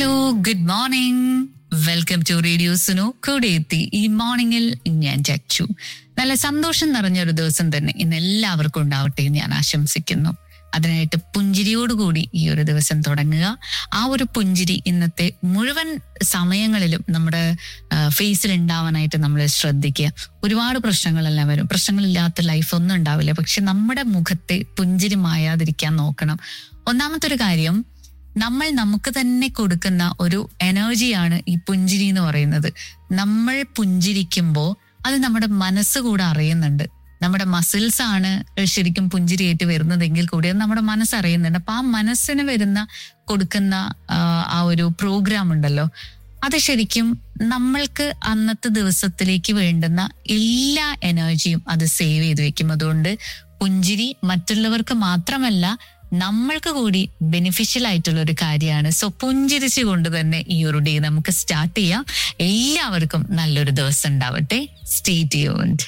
hello good morning welcome to radio Suno കൂടെ എത്തി ഈ മോർണിംഗിൽ ഞാൻ ചച്ചു നല്ല സന്തോഷം നിറഞ്ഞൊരു ദിവസം തന്നെ ഇന്ന് എല്ലാവർക്കും ഉണ്ടാവട്ടെ എന്ന് ഞാൻ ആശംസിക്കുന്നു അതിനായിട്ട് പുഞ്ചിരിയോടുകൂടി ഈ ഒരു ദിവസം തുടങ്ങുക ആ ഒരു പുഞ്ചിരി ഇന്നത്തെ മുഴുവൻ സമയങ്ങളിലും നമ്മുടെ ഫേസിൽ ഉണ്ടാവാനായിട്ട് നമ്മൾ ശ്രദ്ധിക്കുക ഒരുപാട് പ്രശ്നങ്ങളെല്ലാം വരും പ്രശ്നങ്ങളില്ലാത്ത ലൈഫ് ഒന്നും ഉണ്ടാവില്ല പക്ഷെ നമ്മുടെ മുഖത്തെ പുഞ്ചിരി മായാതിരിക്കാൻ നോക്കണം ഒന്നാമത്തെ ഒരു കാര്യം നമ്മൾ നമുക്ക് തന്നെ കൊടുക്കുന്ന ഒരു എനർജിയാണ് ഈ പുഞ്ചിരി എന്ന് പറയുന്നത് നമ്മൾ പുഞ്ചിരിക്കുമ്പോൾ അത് നമ്മുടെ മനസ്സ് കൂടെ അറിയുന്നുണ്ട് നമ്മുടെ മസിൽസ് ആണ് ശരിക്കും പുഞ്ചിരിയായിട്ട് വരുന്നതെങ്കിൽ കൂടി അത് നമ്മുടെ മനസ്സ് അറിയുന്നുണ്ട് അപ്പൊ ആ മനസ്സിന് വരുന്ന കൊടുക്കുന്ന ആ, ആ ഒരു പ്രോഗ്രാം ഉണ്ടല്ലോ അത് ശരിക്കും നമ്മൾക്ക് അന്നത്തെ ദിവസത്തിലേക്ക് വേണ്ടുന്ന എല്ലാ എനർജിയും അത് സേവ് ചെയ്ത് വെക്കും അതുകൊണ്ട് പുഞ്ചിരി മറ്റുള്ളവർക്ക് മാത്രമല്ല നമ്മൾക്ക് കൂടി ബെനിഫിഷ്യൽ ആയിട്ടുള്ള ഒരു കാര്യമാണ് സോ പുഞ്ചിരിച്ചുകൊണ്ട് തന്നെ ഈ ഒരു ഡേ നമുക്ക് സ്റ്റാർട്ട് ചെയ്യാം എല്ലാവർക്കും നല്ലൊരു ദിവസം ഉണ്ടാവട്ടെ സ്റ്റേ ട്യൂൺഡ്